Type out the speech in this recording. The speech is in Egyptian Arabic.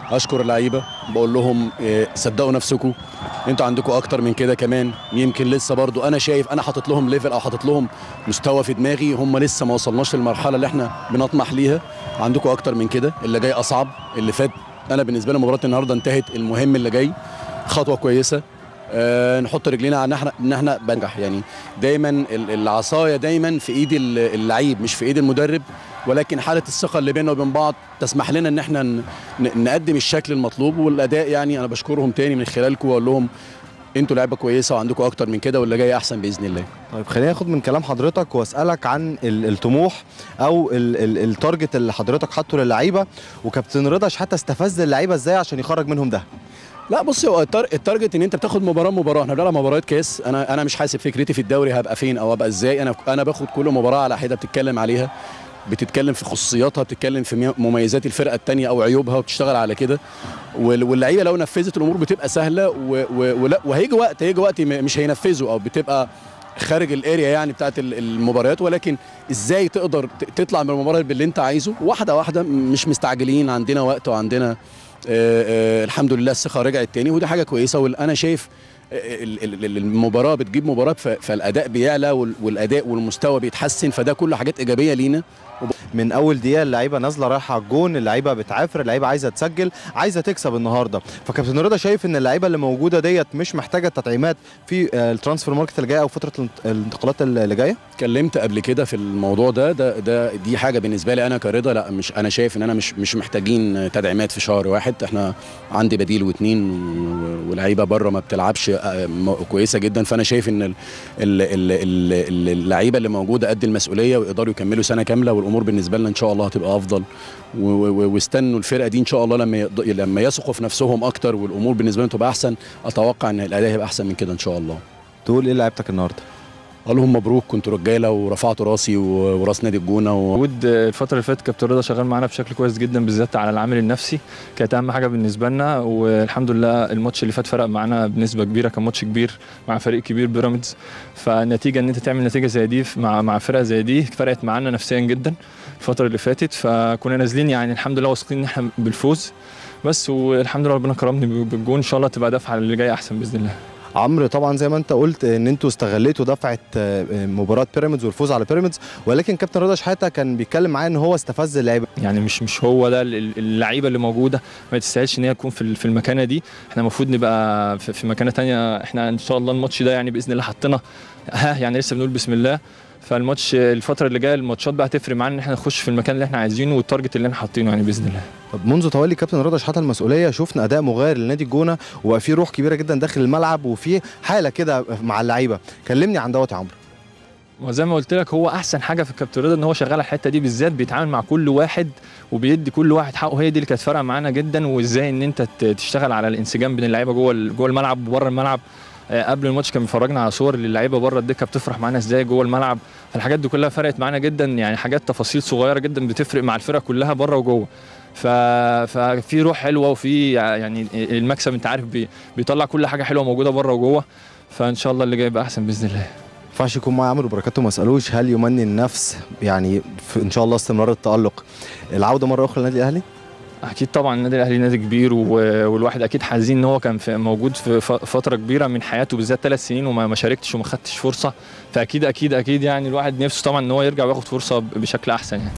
اشكر اللعيبه بقول لهم إيه، صدقوا نفسكم انتوا عندكم اكتر من كده كمان يمكن لسه برضو انا شايف انا حاطط لهم ليفل او حاطط لهم مستوى في دماغي هم لسه ما وصلناش للمرحله اللي احنا بنطمح ليها عندكم اكتر من كده اللي جاي اصعب اللي فات انا بالنسبه لي مباراه النهارده انتهت المهم اللي جاي خطوه كويسه آه نحط رجلينا على ان احنا ان احنا بنجح يعني دايما ال- العصايه دايما في ايد ال- اللعيب مش في ايد المدرب ولكن حاله الثقه اللي بيننا وبين بعض تسمح لنا ان احنا ن- ن- نقدم الشكل المطلوب والاداء يعني انا بشكرهم تاني من خلالكم واقول لهم انتوا لعيبه كويسه وعندكم اكتر من كده واللي جاي احسن باذن الله طيب خليني اخد من كلام حضرتك واسالك عن ال- الطموح او ال- ال- التارجت اللي حضرتك حاطه للعيبه وكابتن رضا حتى استفز اللعيبه ازاي عشان يخرج منهم ده لا بص هو التار- التارجت ان انت بتاخد مباراه مباراه احنا بنلعب مباريات كاس انا انا مش حاسب فكرتي في الدوري هبقى فين او هبقى ازاي انا انا باخد كل مباراه على حده بتتكلم عليها بتتكلم في خصوصياتها بتتكلم في مي- مميزات الفرقه الثانيه او عيوبها وبتشتغل على كده وال- واللعيبه لو نفذت الامور بتبقى سهله و- و- ولا وهيجي وقت هيجي وقت م- مش هينفذوا او بتبقى خارج الاريا يعني بتاعت ال- المباريات ولكن ازاي تقدر ت- تطلع من المباراه باللي انت عايزه واحده واحده مش مستعجلين عندنا وقت وعندنا آه، آه، الحمد لله الثقه رجعت تاني ودي حاجه كويسه وانا شايف آه، ال- ال- ال- المباراه بتجيب مباراه ف- فالاداء بيعلى وال- والاداء والمستوى بيتحسن فده كله حاجات ايجابيه لينا من اول دقيقه اللعيبه نازله رايحه على الجون اللعيبه بتعافر اللعيبه عايزه تسجل عايزه تكسب النهارده فكابتن رضا شايف ان اللعيبه اللي موجوده ديت مش محتاجه تدعيمات في آه، الترانسفير ماركت اللي جايه او فتره الانت- الانتقالات اللي جايه اتكلمت قبل كده في الموضوع ده ده ده دي حاجه بالنسبه لي انا كرضا لا مش انا شايف ان انا مش مش محتاجين تدعيمات في شهر واحد احنا عندي بديل واثنين ولاعيبه بره ما بتلعبش آه، م- كويسه جدا فانا شايف ان ال- ال- ال- ال- ال- اللعيبه اللي موجوده قد المسؤوليه ويقدروا يكملوا سنه كامله والامور بالنسبه لنا ان شاء الله هتبقى افضل و- و- واستنوا الفرقه دي ان شاء الله لما يقد- لما يثقوا في نفسهم اكتر والامور بالنسبه لهم تبقى احسن اتوقع ان الاداء هيبقى احسن من كده ان شاء الله تقول ايه لعيبتك النهارده قال لهم مبروك كنتوا رجاله ورفعتوا راسي و- وراس نادي الجونه و... وجود الفترة اللي فاتت كابتن رضا شغال معانا بشكل كويس جدا بالذات على العامل النفسي كانت أهم حاجة بالنسبة لنا والحمد لله الماتش اللي فات فرق معانا بنسبة كبيرة كان ماتش كبير مع فريق كبير بيراميدز فالنتيجة إن أنت تعمل نتيجة زي دي مع مع فرقة زي دي فرقت معانا نفسيا جدا الفترة اللي فاتت فكنا نازلين يعني الحمد لله واثقين إن إحنا بالفوز بس والحمد لله ربنا كرمني بالجون إن شاء الله تبقى دفعة اللي جاي أحسن بإذن الله عمرو طبعا زي ما انت قلت ان انتوا استغليتوا دفعه آه، مباراه بيراميدز والفوز على بيراميدز ولكن كابتن رضا شحاته كان بيتكلم معايا ان هو استفز اللعيبه يعني مش مش هو ده ال- ال- اللعيبه اللي موجوده ما تستاهلش ان هي تكون في ال- في المكانه دي احنا المفروض نبقى في في مكانه تانية احنا ان شاء الله الماتش ده يعني باذن الله حطينا ها يعني لسه بنقول بسم الله فالماتش الفتره اللي جايه الماتشات بقى هتفرق معانا ان احنا نخش في المكان اللي احنا عايزينه والتارجت اللي احنا حاطينه يعني باذن الله طب منذ تولي كابتن رضا شحاته المسؤوليه شفنا اداء مغاير لنادي الجونه وبقى في روح كبيره جدا داخل الملعب وفي حاله كده مع اللعيبه كلمني عن دوت يا عمرو وزي ما قلت لك هو احسن حاجه في الكابتن رضا ان هو شغال على الحته دي بالذات بيتعامل مع كل واحد وبيدي كل واحد حقه هي دي اللي كانت فارقه معانا جدا وازاي ان انت ت- تشتغل على الانسجام بين اللعيبه جوه ال- جوه الملعب وبره الملعب آه، قبل الماتش كان بيفرجنا على صور للعيبه بره الدكه بتفرح معانا ازاي جوه الملعب فالحاجات دي كلها فرقت معانا جدا يعني حاجات تفاصيل صغيره جدا بتفرق مع الفرقه كلها بره وجوه ف... ففي روح حلوه وفي يعني المكسب انت عارف بي... بيطلع كل حاجه حلوه موجوده بره وجوه فان شاء الله اللي جاي يبقى احسن باذن الله ما ينفعش يكون معايا عمرو بركاته ما اسالوش هل يمني النفس يعني في ان شاء الله استمرار التالق العوده مره اخرى للنادي الاهلي اكيد طبعا النادي الاهلي نادي كبير و- والواحد اكيد حزين ان هو كان في موجود في ف- فتره كبيره من حياته بالذات ثلاث سنين وما ما شاركتش وما خدتش فرصه فاكيد اكيد اكيد يعني الواحد نفسه طبعا ان هو يرجع وياخد فرصه ب- بشكل احسن يعني